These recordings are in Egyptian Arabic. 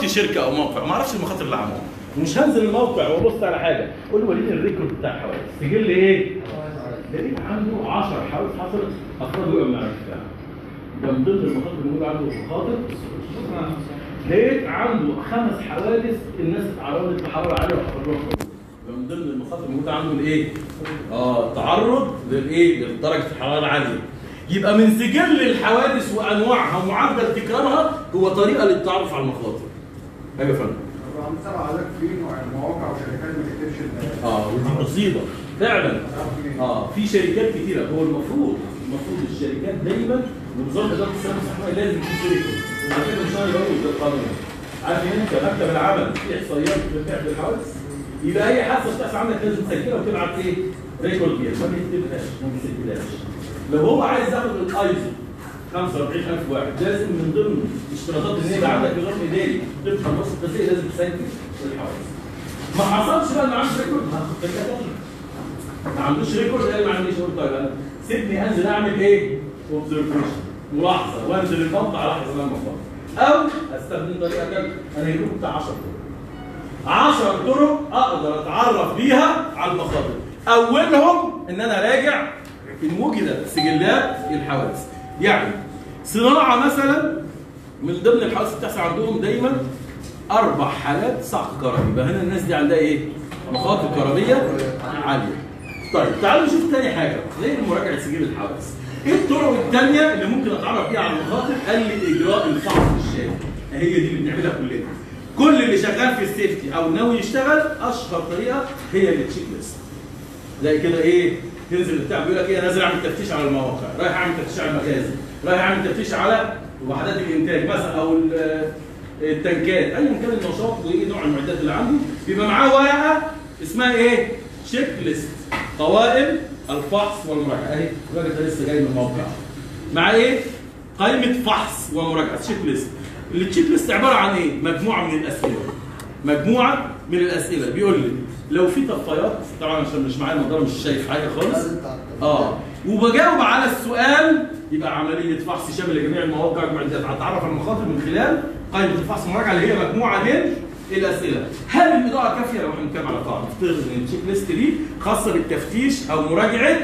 رحت شركه او موقع ما اعرفش المخاطر اللي عاملها ومش هنزل الموقع وابص على حاجه قول له وريني الريكورد بتاع الحوادث سجل ايه؟ لقيت عنده 10 حوادث حصلت افراد وقعوا من على الارتفاع ده من ضمن المخاطر اللي موجوده عنده مخاطر لقيت عنده خمس حوادث الناس اتعرضت لحراره عاليه وحصل لهم حروق. ده من ضمن المخاطر الموجوده عنده الايه؟ اه التعرض للايه؟ لدرجه الحراره العاليه. يبقى من سجل الحوادث وانواعها ومعدل تكرارها هو طريقه للتعرف على المخاطر. ايوه يا فندم. طبعا سبع آلاف في مواقع وشركات ما تكتبش ال- اه ودي مصيبه فعلا اه في شركات كتيره هو المفروض المفروض الشركات دايما ونظام اداره السلامه الصحيه لازم يكون في ريكورد على فكره مش انا بقول ده القانون عارف انت مكتب العمل في احصائيات بترجع في الحوادث يبقى اي حادثه بتحصل عندك لازم تسجلها وتبعت ايه؟ ريكورد بيها ما بيكتبهاش ما بيسجلهاش لو هو عايز ياخد الايزو 45000 واحد لازم من ضمن اشتراطات ان يبقى عندك نظام اداري طبقا لنص التسجيل لازم تسجل الحوادث ما حصلش بقى انه عنده ريكورد هاخد طريقه ثانيه ما عندوش ريكورد قال ما عنديش ريكورد طيب انا سيبني انزل اعمل ايه؟ اوبزرفيشن ملاحظه وانزل الموقع الاحظ انا الموقع او استخدم طريقه ثالثه انا هجيب بتاع 10 طرق 10 طرق اقدر اتعرف بيها على المخاطر اولهم ان انا راجع ان وجدت سجلات الحوادث يعني صناعه مثلا من ضمن الحوادث اللي بتحصل عندهم دايما اربع حالات صعق كهربي يبقى هنا الناس دي عندها ايه؟ مخاطر كهربيه عاليه. طيب تعالوا نشوف تاني حاجه غير مراجعه سجل الحوادث. ايه الطرق الثانيه اللي ممكن اتعرف بيها على المخاطر؟ قال لي اجراء الفحص الشامل. هي دي اللي بنعملها كلنا. كل اللي شغال في السيفتي او ناوي يشتغل اشهر طريقه هي التشيك ليست. زي كده ايه تنزل بتاع بيقول لك ايه نازل اعمل تفتيش على المواقع رايح اعمل تفتيش على المخازن رايح اعمل تفتيش على وحدات الانتاج مثلا او ال- التنكات ايا كان النشاط وايه نوع المعدات اللي عنده بيبقى معاه ورقه اسمها ايه تشيك ليست قوائم الفحص والمراجعه اهي الراجل ده لسه جاي من الموقع مع ايه قائمه فحص ومراجعه تشيك ليست التشيك ليست عباره عن ايه مجموعه من الاسئله مجموعه من الاسئله بيقول لي لو في طفايات طبعا عشان مش معايا النضاره مش شايف حاجه خالص اه وبجاوب على السؤال يبقى عمليه فحص شامل لجميع المواقع والمعدات هتعرف على المخاطر من خلال قائمه الفحص المراجعه اللي هي مجموعه من الاسئله هل الاضاءه كافيه لو احنا بنتكلم على قاعده نفترض ان التشيك ليست دي خاصه بالتفتيش او مراجعه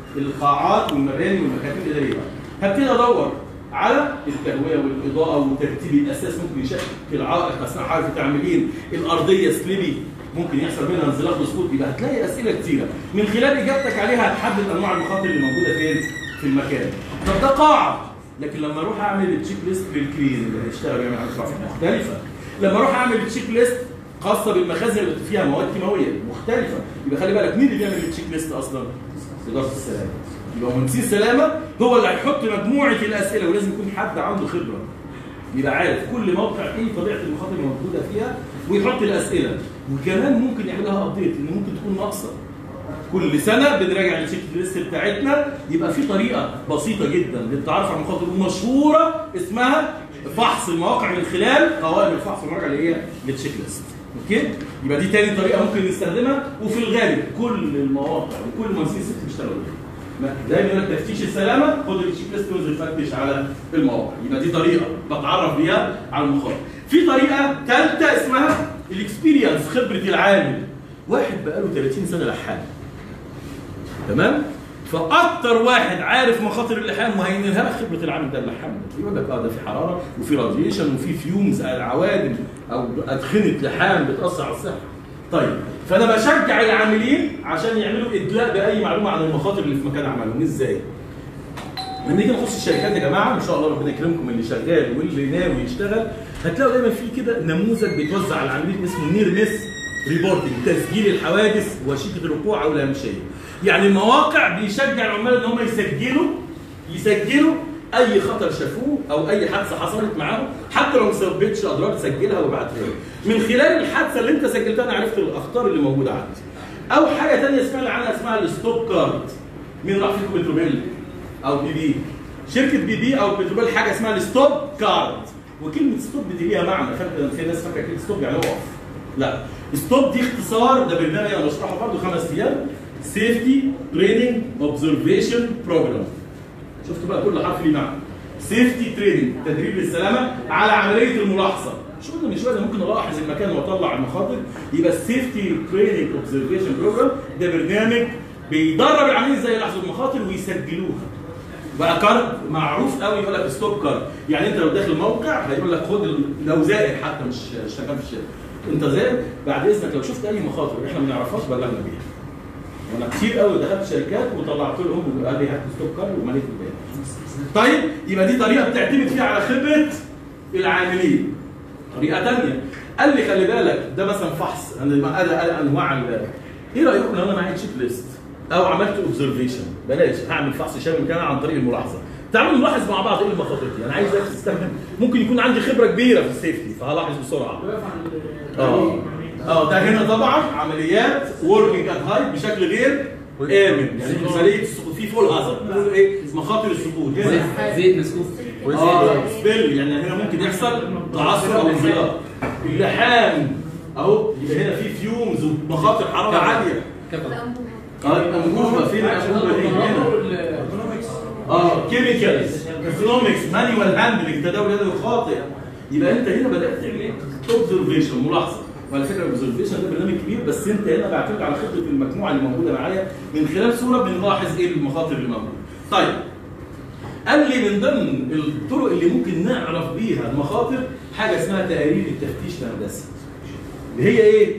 القاعات والمباني والمكاتب الاداريه هبتدي ادور على التهويه والاضاءه وترتيب الاساس ممكن يشكل عائق اثناء حركه العاملين الارضيه سليبي ممكن يحصل منها انزلاق وسقوط يبقى هتلاقي اسئله كتيره من خلال اجابتك عليها هتحدد انواع المخاطر اللي موجوده فين في المكان طب ده قاعه لكن لما اروح اعمل التشيك ليست للكرين اللي هيشتغل يعمل عمليه رفع مختلفه لما اروح اعمل التشيك ليست خاصه بالمخازن اللي فيها مواد كيماويه مختلفه يبقى خلي بالك مين اللي بيعمل التشيك ليست اصلا؟ اداره السلامه يبقى مهندسين السلامه هو اللي هيحط مجموعه الاسئله ولازم يكون حد عنده خبره يبقى عارف كل موقع ايه طبيعه المخاطر الموجوده فيها ويحط الاسئله وكمان ممكن يعملها ابديت ان ممكن تكون ناقصه كل سنه بنراجع التشيك ليست بتاعتنا يبقى في طريقه بسيطه جدا للتعرف على المخاطر ومشهوره اسمها فحص المواقع من خلال قوائم الفحص والمراجعه اللي هي التشيك ليست اوكي يبقى دي تاني طريقه ممكن نستخدمها وفي الغالب كل المواقع وكل مؤسسين الست بيشتغلوا بيها ما- دايما يقول لك تفتيش السلامه خد التشيك ليست وانزل فتش على المواقع يبقى دي طريقه بتعرف بيها على المخاطر في طريقه ثالثه اسمها الاكسبيرينس خبره العامل واحد بقاله 30 سنه لحام تمام فاكتر واحد عارف مخاطر اللحام وهينلها لك خبره العامل ده اللحام ده يقول لك اه ده في حراره وفي راديشن وفي فيومز عوادم او ادخنه لحام بتاثر على الصحه طيب فانا بشجع العاملين عشان يعملوا ادلاء باي معلومه عن المخاطر اللي في مكان عملهم ازاي لما نيجي نخش الشركات يا جماعه ان شاء الله ربنا يكرمكم اللي شغال واللي ناوي يشتغل هتلاقوا دايما في كده نموذج بيتوزع على العاملين اسمه نير مس ريبورتنج تسجيل الحوادث وشيكه الوقوع او الهمشيه يعني المواقع بيشجع العمال ان هم يسجلوا يسجلوا اي خطر شافوه او اي حادثه حصلت معاهم حتى لو ما سببتش اضرار تسجلها وابعتها لي من خلال الحادثه اللي انت سجلتها انا عرفت الاخطار اللي موجوده عندي او حاجه ثانيه سمعنا عنها اسمها الستوب كارد مين راح فيكم بتروبيل او بي بي شركه بي بي او بتروبيل حاجه اسمها الستوب كارد وكلمه ستوب دي ليها معنى فاكر في ناس فاكره كلمه ستوب يعني اقف لا ستوب دي اختصار ده برنامج انا بشرحه برضه خمس ايام سيفتي تريننج اوبزرفيشن بروجرام شفتوا بقى كل حرف ليه معنى سيفتي تريننج تدريب للسلامه على عمليه الملاحظه مش قلنا من شويه أنا ممكن الاحظ المكان واطلع المخاطر يبقى السيفتي تريننج اوبزرفيشن بروجرام ده برنامج بيدرب العميل ازاي يلاحظوا المخاطر ويسجلوها بقى كارد معروف قوي يقول لك ستوب كارد يعني انت لو داخل موقع هيقول لك خد ال- لو زائر حتى مش شغال في الشركه انت زائر بعد اذنك لو شفت اي مخاطر احنا ما نعرفهاش بلغنا بيها وانا كتير قوي دخلت شركات وطلعت لهم وقال لي هات ستوب كارد ومليت البيان طيب يبقى دي طريقه بتعتمد فيها على خبره العاملين طريقه ثانيه قال لي خلي بالك ده مثلا فحص انا أنا انواع ال- ايه رايكم لو انا معايا تشيك ليست او عملت اوبزرفيشن بلاش هعمل فحص شامل كان عن طريق الملاحظه تعالوا نلاحظ مع بعض ايه المخاطر دي انا عايز استخدم ممكن يكون عندي خبره كبيره في السيفتي فهلاحظ بسرعه اه اه ده هنا طبعا عمليات وركينج ات هاي بشكل غير امن يعني مثاليه السقوط في فول هازارد بيقولوا ايه مخاطر السقوط هنا زيت زيت مسكوب اه سبيل يعني هنا ممكن يحصل تعثر او انزلاق اللحام اهو يبقى هنا في فيومز ومخاطر حراره عاليه اه يبقى انبوبه فين الانبوبه دي هنا اه كيميكالز ايكونومكس مانيوال هاندلنج تداول يدوي خاطئ يبقى انت هنا بدات تعمل اوبزرفيشن ملاحظه وعلى فكره الاوبزرفيشن ده برنامج كبير بس انت هنا بعتمد على خطه المجموعه اللي موجوده معايا من خلال صوره بنلاحظ ايه المخاطر اللي موجوده. طيب قال لي من ضمن الطرق اللي ممكن نعرف بيها المخاطر حاجه اسمها تقارير التفتيش الهندسي. اللي هي ايه؟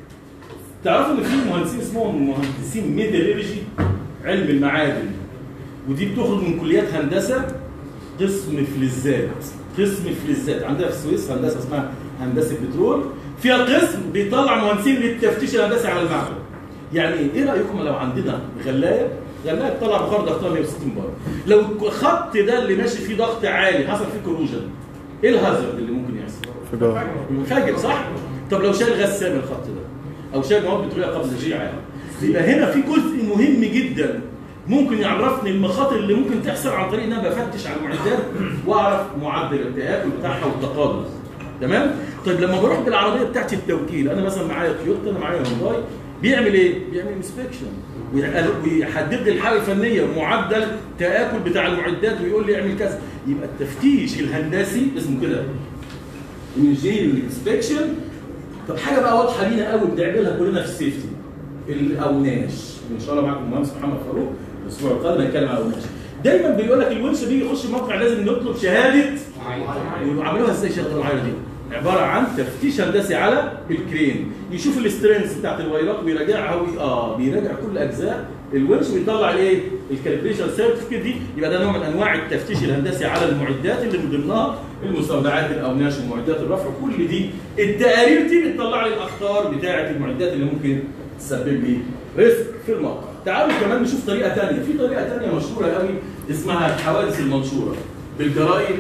تعرفوا ان في مهندسين اسمهم مهندسين ميتالورجي علم المعادن ودي بتخرج من كليات هندسه قسم فلزات قسم فلزات عندنا في السويس هندسه اسمها هندسه بترول فيها قسم بيطلع مهندسين للتفتيش الهندسي على المعدن يعني ايه ايه رايكم لو عندنا غلايه غلايه بتطلع بخار ضغطها 160 بار لو الخط ده اللي ماشي فيه ضغط عالي حصل فيه كروجن ايه الهازارد اللي ممكن يحصل؟ منفجر صح؟ طب لو شال غسام الخط ده او شال مواد بتروليه قبل تشجيع يبقى هنا في جزء مهم جدا ممكن يعرفني المخاطر اللي ممكن تحصل عن طريق ان انا بفتش على المعدات واعرف معدل التآكل بتاعها والتقادم تمام؟ طيب لما بروح بالعربيه بتاعتي التوكيل انا مثلا معايا تويوتا انا معايا هونداي بيعمل ايه؟ بيعمل انسبكشن ويحدد لي الحاله الفنيه ومعدل تآكل بتاع المعدات ويقول لي اعمل كذا يبقى التفتيش الهندسي اسمه كده انجينيرنج انسبكشن طب حاجه بقى واضحه لينا قوي بنعملها كلنا في السيفتي الاوناش ان شاء الله معاكم المهندس محمد فاروق الاسبوع القادم هنتكلم على الاوناش دايما بيقول لك الونش بيجي يخش موقع لازم نطلب شهاده وعملوها ازاي شهاده المعاينه دي؟ عباره عن تفتيش هندسي على الكرين يشوف الاسترنس بتاعت الوايرات ويراجعها وي... اه بيراجع كل اجزاء الونش ويطلع الايه؟ الكالبريشن سيرتيفيكت دي يبقى ده نوع من انواع التفتيش الهندسي على المعدات اللي من ضمنها المستودعات الاوناش ومعدات الرفع كل دي التقارير دي بتطلع لي الاخطار بتاعه المعدات اللي ممكن تسبب لي ريسك في الموقع. تعالوا كمان نشوف طريقه ثانيه، في طريقه ثانيه مشهوره قوي اسمها الحوادث المنشوره بالجرايد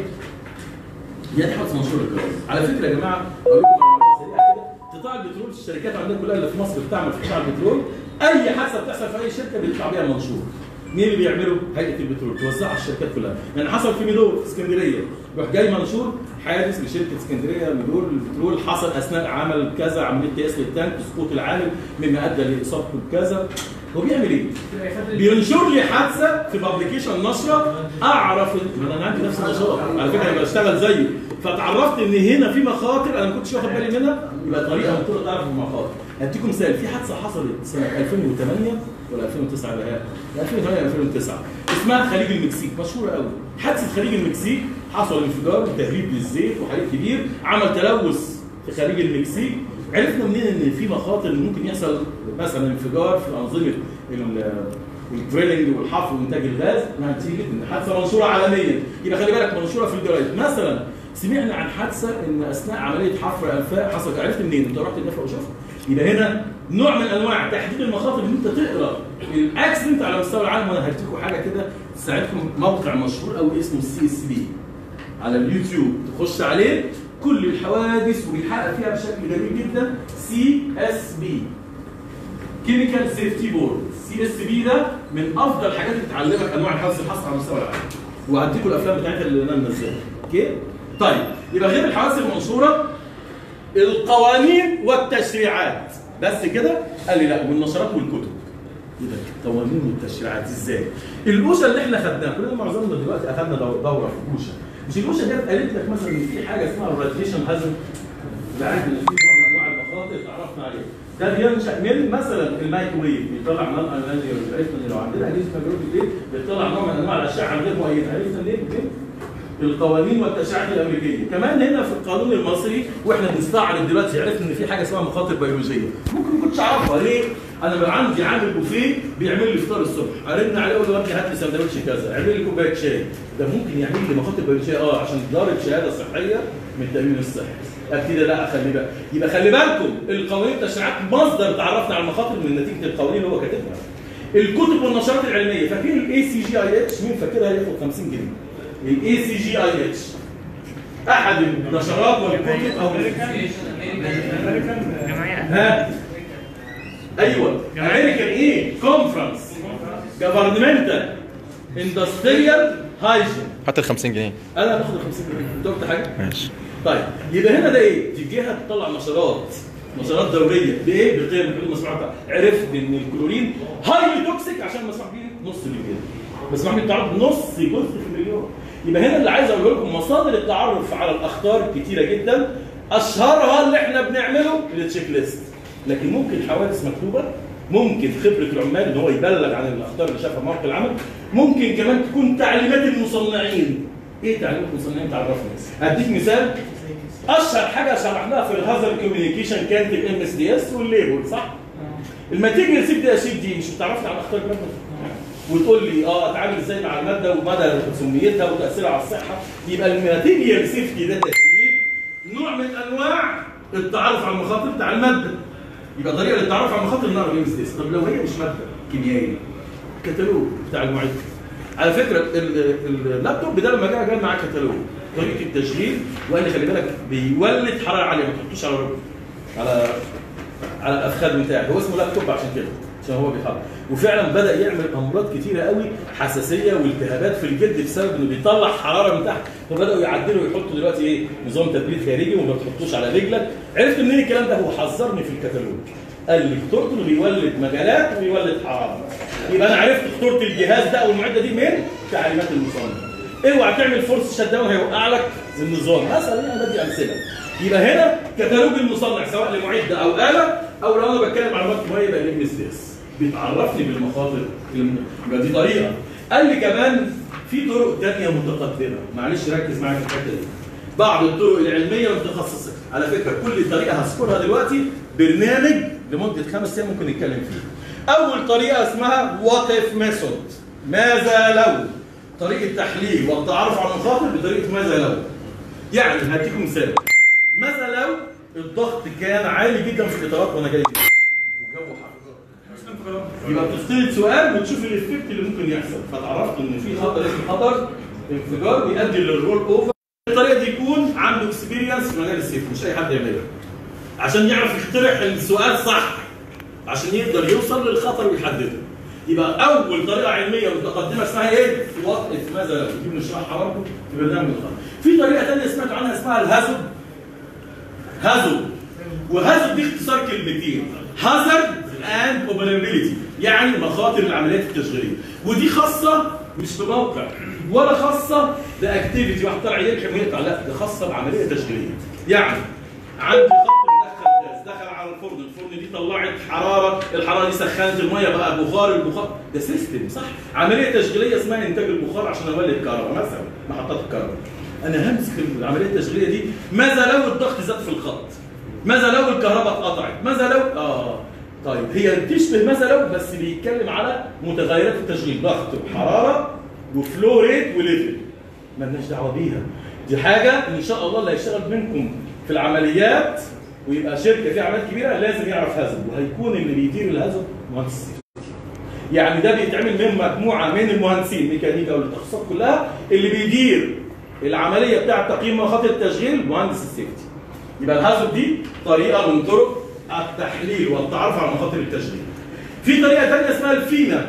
هي دي حوادث منشوره الجرايد. على فكره يا جماعه اقول لكم معلومه سريعه كده قطاع البترول الشركات عندنا كلها اللي في مصر بتعمل في قطاع البترول اي حادثه بتحصل في اي شركه بيطلع بيها منشور. مين اللي بيعمله؟ هيئه البترول توزعها على الشركات كلها، يعني حصل في ميدور في اسكندريه يروح جاي منشور حادث لشركه اسكندريه ميدور البترول حصل اثناء عمل كذا عمليه قياس للتانك سقوط العامل مما ادى لاصابته بكذا هو بيعمل ايه؟ بينشر لي حادثه في بابليكيشن نشره اعرف ما انا عندي نفس النشاط على فكره انا بشتغل زيه فتعرفت ان هنا في مخاطر انا ما كنتش واخد بالي منها يبقى طريقه من طرق تعرف المخاطر هديكم مثال في حادثه حصلت سنه 2008 ولا 2009 بقى 2008 2009 اسمها خليج المكسيك مشهوره قوي حادثه خليج المكسيك حصل انفجار وتهريب للزيت وحريق كبير عمل تلوث في خليج المكسيك عرفنا منين ان في مخاطر إن ممكن يحصل مثلا انفجار في انظمه ال- الدريلنج والحفر وانتاج الغاز نتيجه ان حادثه منشوره عالميا يبقى خلي بالك منشوره في الجرايد مثلا سمعنا عن حادثه ان اثناء عمليه حفر انفاق حصلت عرفت منين؟ انت رحت النفق وشفت يبقى هنا نوع من انواع تحديد المخاطر ان انت تقرا الاكسنت على مستوى العالم وانا هديكم حاجه كده تساعدكم موقع مشهور قوي اسمه السي اس بي على اليوتيوب تخش عليه كل الحوادث وبيحقق فيها بشكل جميل جدا سي اس بي كيميكال سيفتي بورد سي اس بي ده من افضل الحاجات اللي تعلمك انواع الحوادث اللي حصلت على مستوى العالم وهديكم الافلام بتاعتها اللي انا منزلها اوكي طيب يبقى غير الحوادث المنشوره القوانين والتشريعات بس كده قال لي لا والنشرات والكتب ايه ده القوانين والتشريعات ازاي الاوشا اللي احنا خدناها كلنا معظمنا دلوقتي اخذنا دو- دوره في الاوشا مش الاوشا ديت قالت لك مثلا ان في حاجه اسمها الراديشن هازارد عارف ان في نوع من انواع المخاطر اتعرفنا عليها ده بينشا من مثلا الميكروويف بيطلع نار انرجي عرفنا ان لو عندنا اجهزه ميكروويف دي بيطلع نوع من انواع الاشعه غير مؤيده عرفنا ليه؟ ليه؟ القوانين والتشريعات الامريكيه كمان هنا في القانون المصري واحنا بنستعرض دلوقتي عرفنا ان في حاجه اسمها مخاطر بيولوجيه ممكن ما كنتش اعرفها ليه انا بقى عندي عامل بوفيه بيعمل لي فطار الصبح ارن عليه اقول له يا ابني هات لي سندوتش كذا اعمل لي كوبايه شاي ده ممكن يعمل لي مخاطر بيولوجيه اه عشان ضارب شهاده صحيه من التامين الصحي ابتدي لا اخلي بقى يبقى خلي بالكم القوانين التشريعات مصدر تعرفنا على المخاطر من نتيجه القوانين اللي هو كاتبها الكتب والنشرات العلميه فاكرين الاي سي جي اي اتش مين فاكرها ياخد 50 جنيه الاي سي جي اي اتش احد النشرات والكتب او ها ايوه امريكان ايه كونفرنس جفرمنتال اندستريال هايجين حتى ال 50 جنيه انا باخد 50 جنيه انت قلت حاجه ماشي طيب يبقى هنا ده ايه؟ دي جهه بتطلع نشرات نشرات دوريه بايه؟ بقيم الحدود المسموح بها عرفت ان الكلورين هايلي توكسيك عشان مسموح بيه نص مليون مسموح بيه التعرض نص جزء في المليون يبقى هنا اللي عايز اقول لكم مصادر التعرف على الاخطار كتيره جدا اشهرها اللي احنا بنعمله التشيك ليست لكن ممكن حوادث مكتوبه ممكن خبره العمال ان هو يبلغ عن الاخطار اللي شافها في موقع العمل ممكن كمان تكون تعليمات المصنعين ايه تعليمات المصنعين تعرفنا هديك مثال اشهر حاجه شرحناها في الهازر كوميونيكيشن كانت الام اس دي اس والليبل صح؟ الماتيريال سيف دي اشيد دي مش بتعرفني عن اخطار الماده وتقول لي اه اتعامل ازاي مع الماده ومدى سميتها وتاثيرها على الصحه يبقى الماتيريال سيفتي ده تشيد نوع من انواع التعرف على المخاطر بتاع الماده يبقى طريقه للتعرف على المخاطر النار الام اس دي اس طب لو هي مش ماده كيميائيه كتالوج بتاع المعد على فكره ال- ال- اللابتوب ده لما جه جاب معاه كتالوج طريقه التشغيل وقال لي خلي بالك بيولد حراره عاليه ما تحطوش على ركبه على على الافخاذ بتاعك هو اسمه لابتوب عشان كده عشان هو بيحرك وفعلا بدا يعمل امراض كتيره قوي حساسيه والتهابات في الجلد بسبب انه بيطلع حراره من تحت فبداوا يعدلوا ويحطوا دلوقتي ايه نظام تبريد خارجي وما تحطوش على رجلك عرفت منين الكلام ده هو حذرني في الكتالوج قال لي خطورته انه بيولد مجالات وبيولد حراره يبقى انا عرفت خطوره الجهاز ده او المعده دي من تعليمات المصنع اوعى تعمل فورس شت داون هيوقع لك النظام مثلا انا بدي امثله يبقى هنا كتالوج المصنع سواء لمعده او اله او لو انا بتكلم عن وقت معين يبقى الام اس دي اس بيتعرفني بالمخاطر يبقى دي طريقه قال لي كمان في طرق تانية متقدمه معلش ركز معايا في الحته دي بعض الطرق العلميه والمتخصصه على فكره كل طريقه هذكرها دلوقتي برنامج لمده خمس ايام ممكن نتكلم فيه اول طريقه اسمها وات اف ميثود ماذا لو طريقه تحليل والتعرف على المخاطر بطريقه ماذا لو يعني هديكم مثال ماذا لو الضغط كان عالي جدا في الاطارات وانا جاي كده والجو حر يبقى بتفترض سؤال وتشوف الافكت اللي ممكن يحصل فتعرفت ان في خطر اسمه خطر انفجار بيؤدي للرول اوفر الطريقه دي يكون عنده اكسبيرينس في مجال السيف مش اي حد يعملها عشان يعرف يقترح السؤال صح عشان يقدر يوصل للخطر ويحدده يبقى اول طريقه علميه متقدمه اسمها ايه؟ وات اف ماذا لو دي بنشرحها برضه في برنامج الخطر. في طريقه ثانيه سمعت عنها اسمها الهازل هازل وهازل دي اختصار كلمتين هازارد اند اوبرابيلتي يعني مخاطر العمليات التشغيليه ودي خاصه مش بموقع ولا خاصه باكتيفيتي واحد طالع يلحم ويقطع لا دي خاصه بعمليه تشغيليه يعني عندي خط مدخل غاز دخل على الفرن الفرن دي طلعت حراره الحراره دي سخنت الميه بقى بخار البخار ده سيستم صح عمليه تشغيليه اسمها انتاج البخار عشان اولد كهرباء مثلا محطات الكهرباء انا همسك العمليه التشغيليه دي ماذا لو الضغط زاد في الخط ماذا لو الكهرباء اتقطعت ماذا لو اه طيب هي تشبه ماذا لو بس بيتكلم على متغيرات التشغيل ضغط وحراره وفلو ريت وليفل مالناش دعوه بيها دي حاجه ان شاء الله اللي هيشتغل منكم في العمليات ويبقى شركه فيها عمليات كبيره لازم يعرف هذا وهيكون اللي بيدير الهذا مهندس يعني ده بيتعمل من مجموعه من المهندسين ميكانيكا والتخصصات كلها اللي بيدير العمليه بتاعه تقييم مخاطر التشغيل مهندس السيفتي يبقى الهازارد دي طريقه من طرق التحليل والتعرف على مخاطر التشغيل في طريقه ثانيه اسمها الفينا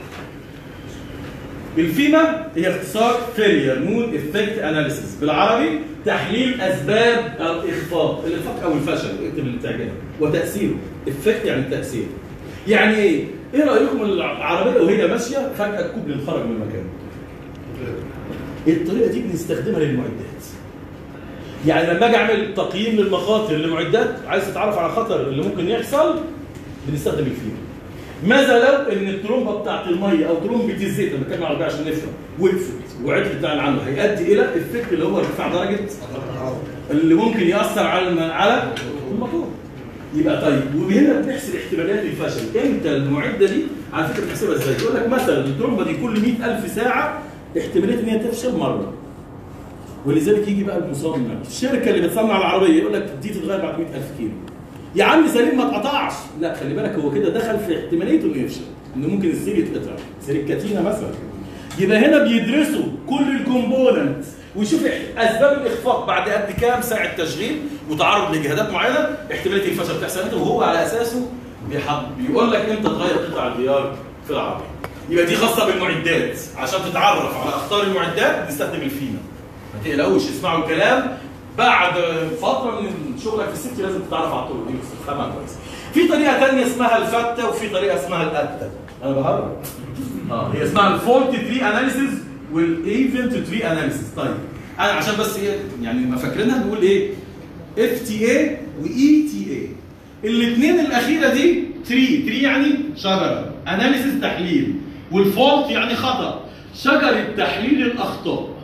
الفيما هي اختصار فيلير مود افكت اناليسيس بالعربي تحليل اسباب الاخفاق الاخفاق او الفشل اكتب اللي تعجبك وتاثيره افكت يعني التاثير يعني ايه ايه رايكم العربيه وهي ماشيه فجاه الكوبري انخرج من مكانه الطريقه دي بنستخدمها للمعدات يعني لما اجي اعمل تقييم للمخاطر للمعدات عايز تتعرف على خطر اللي ممكن يحصل بنستخدم الفيل ماذا لو ان الترومبه بتاعت الميه او ترومبه الزيت انا بتكلم عربي عشان نفهم وقفت وعطلت عن عنه هيؤدي الى الافكت اللي هو ارتفاع درجه اللي ممكن ياثر على الم- على الموتور يبقى طيب وهنا بنحسب احتمالات الفشل امتى المعده دي على فكره بنحسبها ازاي يقول لك مثلا الترومبه دي كل 100000 ساعه احتماليه ان هي تفشل مره ولذلك يجي بقى المصنع الشركه اللي بتصنع العربيه يقول لك دي تتغير بعد 100000 كيلو يا عم سليم ما اتقطعش لا خلي بالك هو كده دخل في احتماليه انه يفشل انه ممكن السير يتقطع سير الكاتينا مثلا يبقى هنا بيدرسوا كل الكومبوننت ويشوف اسباب الاخفاق بعد قد كام ساعه تشغيل وتعرض لجهادات معينه احتماليه الفشل تحصل امتى وهو على اساسه بيحب بيقول لك امتى تغير قطع الغيار في العربيه يبقى دي خاصه بالمعدات عشان تتعرف على اخطار المعدات نستخدم الفينا ما تقلقوش اسمعوا الكلام بعد فتره من شغلك في السكه لازم تتعرف على الطرق دي وتفهمها كويس. في طريقه ثانيه اسمها الفته وفي طريقه اسمها الأتة. انا بهرب. اه هي اسمها الفولت تري اناليسيز والايفنت تري اناليسيز طيب انا عشان بس ايه يعني ما فاكرينها نقول ايه اف تي اي واي تي اي الاثنين الاخيره دي تري تري يعني شجره اناليسيز تحليل والفولت يعني خطا شجره تحليل الاخطاء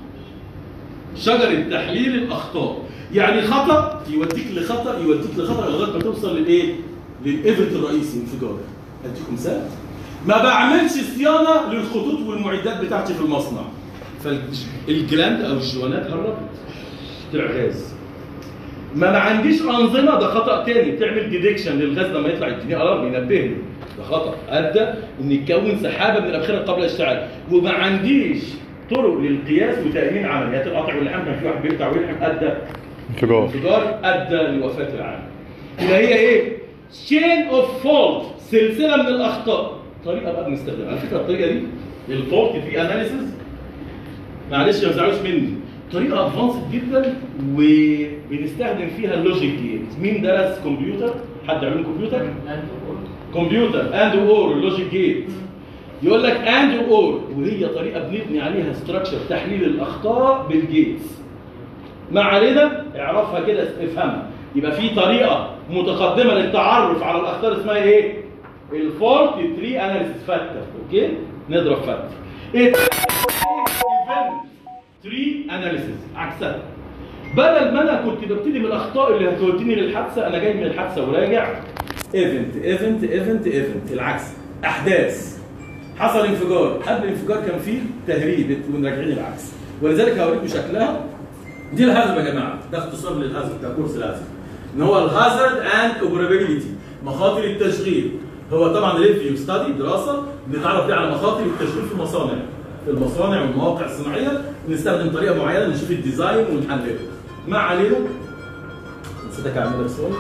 شجرة تحليل الأخطاء يعني خطأ يوديك لخطأ يوديك لخطأ لغاية ما توصل للإيه؟ للإيفنت الرئيسي انفجار أديكم مثال ما بعملش صيانة للخطوط والمعدات بتاعتي في المصنع فالجلاند أو الجوانات هربت طلع غاز ما ما عنديش انظمه ده خطا تاني تعمل ديتكشن للغاز لما يطلع يديني الارم ينبهني ده خطا ادى ان يتكون سحابه من الابخره قبل الاشتعال وما عنديش طرق للقياس وتامين عمليات القطع واللحام كان في واحد بيقطع ويلحم ادى انفجار انفجار ادى لوفاه العالم يبقى هي ايه؟ تشين اوف فولت سلسله من الاخطاء طريقه بقى بنستخدمها على فكره الطريقه دي الفولت في اناليسيز معلش ما تزعلوش مني طريقه ادفانسد جدا وبنستخدم فيها اللوجيك جيت مين درس كمبيوتر حد علم كمبيوتر كمبيوتر اند اور اللوجيك جيت يقول لك اند اور وهي طريقه بنبني عليها ستراكشر تحليل الاخطاء بالجيتس ما علينا اعرفها كده افهمها يبقى في طريقه متقدمه للتعرف على الاخطار اسمها ايه الفولت تري اناليسيس فاكتور اوكي نضرب فاكتور ايه ايفنت تري اناليسيس عكسها بدل ما انا كنت ببتدي بالاخطاء اللي هتوديني للحادثه انا جاي من الحادثه وراجع ايفنت ايفنت ايفنت ايفنت العكس احداث حصل انفجار قبل الانفجار كان فيه تهريب وراجعين العكس ولذلك هوريكم شكلها دي الهازارد يا جماعه ده اختصار للهازارد ده كورس الهازارد ان هو الهازارد اند اوبرابيلتي مخاطر التشغيل هو طبعا ريفيو ستادي دراسه بنتعرف فيها على مخاطر التشغيل في المصانع في المصانع والمواقع الصناعيه بنستخدم طريقه معينه نشوف الديزاين ونحلله ما علينا نسيتك اعمل لك سؤال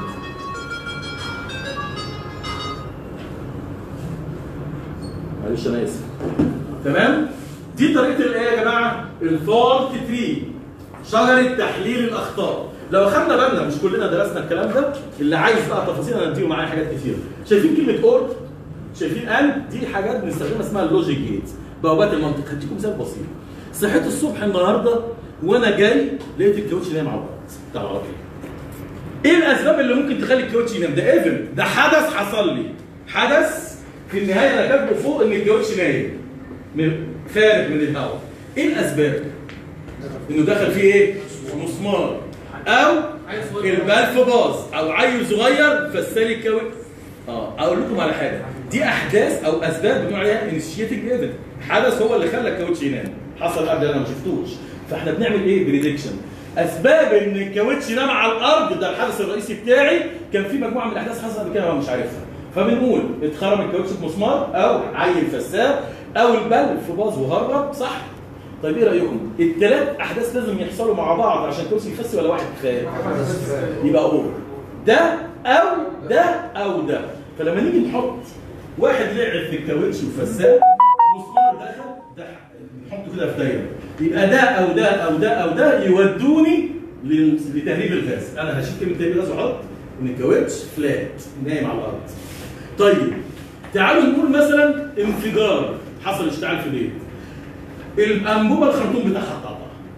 معلش انا اسف تمام دي طريقه الايه يا جماعه الفولت تري شجره تحليل الاخطاء لو اخدنا بالنا مش كلنا درسنا الكلام ده اللي عايز بقى تفاصيل انا اديله معايا حاجات كتير شايفين كلمه اور شايفين ان دي حاجات بنستخدمها اسمها اللوجيك جيت بوابات المنطق هديكم مثال بسيط صحيت الصبح النهارده وانا جاي لقيت الكاوتش نايم على الارض بتاع العربيه ايه الاسباب اللي ممكن تخلي الكاوتش ينام ده ايفنت ده حدث حصل لي حدث في النهايه انا كاتبه فوق ان الكاوتش نايم من- خارج من الهواء ايه الاسباب انه دخل فيه ايه مسمار او البلف باظ او عيل صغير فالسالي الكاوتش اه اقول لكم على حاجه دي احداث او اسباب بنقول عليها انيشيتنج ايفنت حدث هو اللي خلى الكاوتش ينام حصل قبل انا ما شفتوش فاحنا بنعمل ايه بريدكشن اسباب ان الكاوتش ينام على الارض ده الحدث الرئيسي بتاعي كان في مجموعه من الاحداث حصلت قبل كده انا مش عارفها فبنقول اتخرم الكاوتش بمسمار او عيل فساد او البلف باظ وهرب صح طيب ايه رايكم الثلاث احداث لازم يحصلوا مع بعض عشان الكاوتش يفس ولا واحد كفايه يبقى اور ده او ده او ده فلما نيجي نحط واحد لعب في الكاوتش وفساد مسمار دخل ده نحطه كده في دايره يبقى ده او ده او ده او ده يودوني لل- لتهريب الغاز انا هشيل كلمه تهريب الغاز واحط ان الكاوتش فلات نايم على الارض طيب تعالوا نقول مثلا انفجار حصل اشتعال في بيت الانبوبه الخرطوم بتاعها اتقطع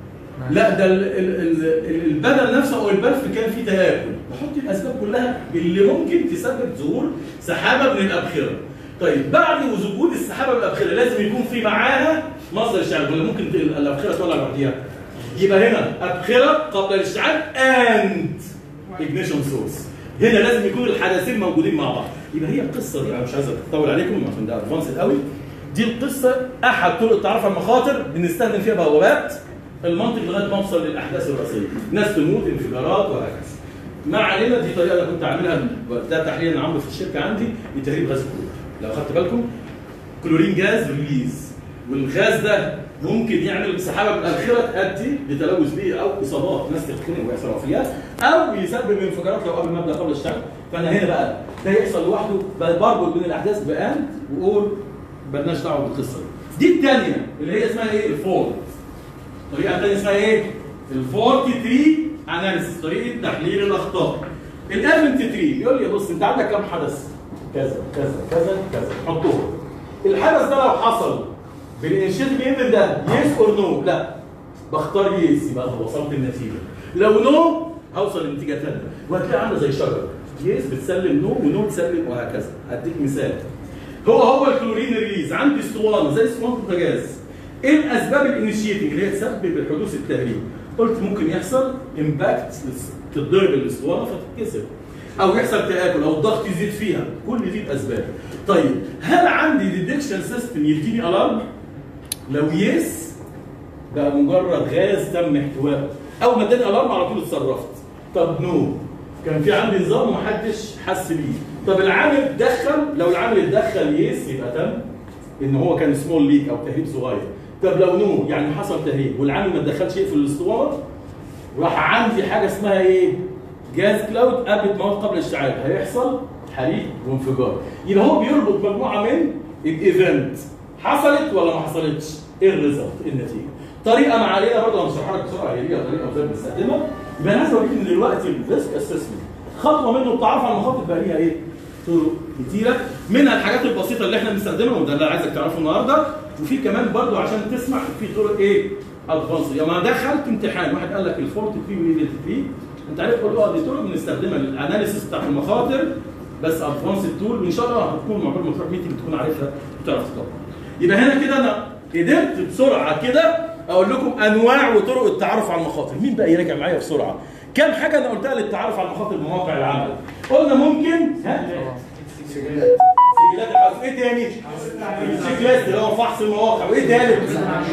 لا ده ال- ال- ال- ال- البدن نفسه او البلف كان فيه تآكل بحط الاسباب كلها اللي ممكن تسبب ظهور سحابه من الابخره طيب بعد وجود السحابه من الابخره لازم يكون في معاها مصدر اشتعال ولا ممكن ت- الابخره تولع لوحديها يبقى هنا ابخره قبل الاشتعال اند ignition سورس هنا لازم يكون الحدثين موجودين مع بعض يبقى هي القصه دي انا مش عايز اطول عليكم عشان ده ادفانسد قوي دي القصه احد طرق التعرف على المخاطر بنستخدم فيها بوابات المنطق لغايه ما اوصل للاحداث الرئيسيه ناس تموت انفجارات وهكذا ما علينا دي طريقه انا كنت عاملها ده تحليل انا عامله في الشركه عندي لتهريب غاز الكلور لو خدت بالكم كلورين جاز ريليز والغاز ده ممكن يعمل سحابه من الابخره تؤدي لتلوث بيئي او اصابات ناس تتخنق ويحصل وفيات او يسبب انفجارات لو قبل ما ابدا قبل الاشتعال فانا هنا بقى ده يحصل لوحده بل بربط بين الاحداث باند واقول مالناش دعوه بالقصه دي دي الثانيه اللي هي اسمها ايه؟ الفورد الطريقه الثانيه اسمها ايه؟ الفورت تري اناليسيس طريقه تحليل الاخطاء الايفنت تري يقول لي بص انت عندك كام حدث؟ كذا كذا كذا كذا حطهم الحدث ده لو حصل بالانشيتيف ايفنت ده يس اور نو لا بختار يس يبقى أنا وصلت النتيجه لو نو هوصل لنتيجه ثانيه وهتلاقي عامله زي شجره يس بتسلم نو ونو تسلم وهكذا هديك مثال هو هو الكلورين ريليز عندي اسطوانه زي اسطوانه البوتاجاز ايه الاسباب الانيشيتنج اللي هي تسبب الحدوث التهريب قلت ممكن يحصل امباكت تتضرب الاسطوانه فتتكسر او يحصل تاكل او الضغط يزيد فيها كل دي الاسباب طيب هل عندي ديتكشن سيستم يديني الارم لو يس ده مجرد غاز تم احتوائه اول ما اداني الارم على طول اتصرفت طب نو كان في عندي نظام ومحدش حس بيه طب العامل اتدخل لو العامل اتدخل يس يبقى تم ان هو كان سمول ليك او تهريب صغير طب لو نو يعني حصل تهريب والعامل ما اتدخلش يقفل الاسطوانه راح عندي حاجه اسمها ايه؟ جاز كلاود قبل مواد قبل الاشتعال هيحصل حريق وانفجار يبقى هو بيربط مجموعه من الايفنت حصلت ولا ما حصلتش؟ ايه الريزلت؟ ايه النتيجه؟ طريقه معاليه برضه انا هشرحها لك بسرعه هي ليها طريقه وزي بنستخدمها يبقى انا عايز اوريك ان دلوقتي الريسك اسسمنت خطوه منه التعرف على المخاطر بقى ليها ايه؟ طرق كتيره منها الحاجات البسيطه اللي احنا بنستخدمها وده اللي أنا عايزك تعرفه النهارده وفي كمان برضه عشان تسمع في طرق ايه؟ ادفانس يا ما دخلت امتحان واحد قال لك الفورت في والايفنت في انت عارف كل اه دي طرق بنستخدمها للاناليسيس بتاعت المخاطر بس ادفانس تول وان شاء الله هتكون معقول ما تروح ميتنج تكون عارفها وتعرف تطبق يبقى هنا كده انا قدرت بسرعه كده اقول لكم انواع وطرق التعرف على المخاطر مين بقى يراجع معايا بسرعه كم حاجه انا قلتها للتعرف على المخاطر بمواقع العمل قلنا ممكن ها سجلات الحوادث ايه تاني الشيك ليست اللي هو فحص المواقع وايه تالت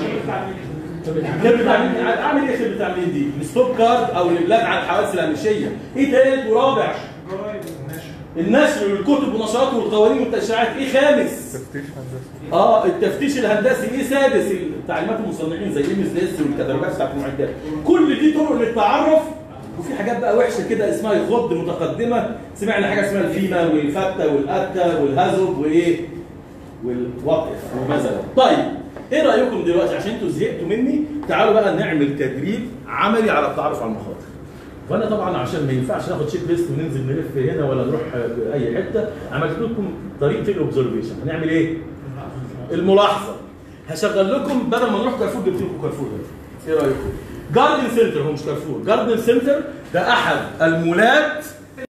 خبرة تعميم اعمل ايه خبرة تعميم دي؟ الستوب كارد او الابلاغ عن الحوادث الهامشية. ايه تالت ورابع؟ النشر والكتب والنشرات والقوانين والتشريعات، ايه خامس؟ تفتيش هندسي اه التفتيش الهندسي ايه سادس تعليمات المصنعين زي ام اس اس والكتالوجات بتاعت المعدات كل دي طرق للتعرف وفي حاجات بقى وحشه كده اسمها يخض متقدمه سمعنا حاجه اسمها الفيما والفته والاتا والهزب وايه والوقف ومثلا طيب ايه رايكم دلوقتي عشان انتوا زهقتوا مني تعالوا بقى نعمل تدريب عملي على التعرف على المخاطر وانا طبعا عشان ما ينفعش ناخد شيك ليست وننزل نلف هنا ولا نروح اي حته عملت لكم طريقه الاوبزرفيشن هنعمل ايه؟ الملاحظه هشغل لكم بدل ما نروح كارفور جبت لكم كارفور ده ايه رايكم؟ جاردن سنتر هو مش كارفور جاردن سنتر ده احد المولات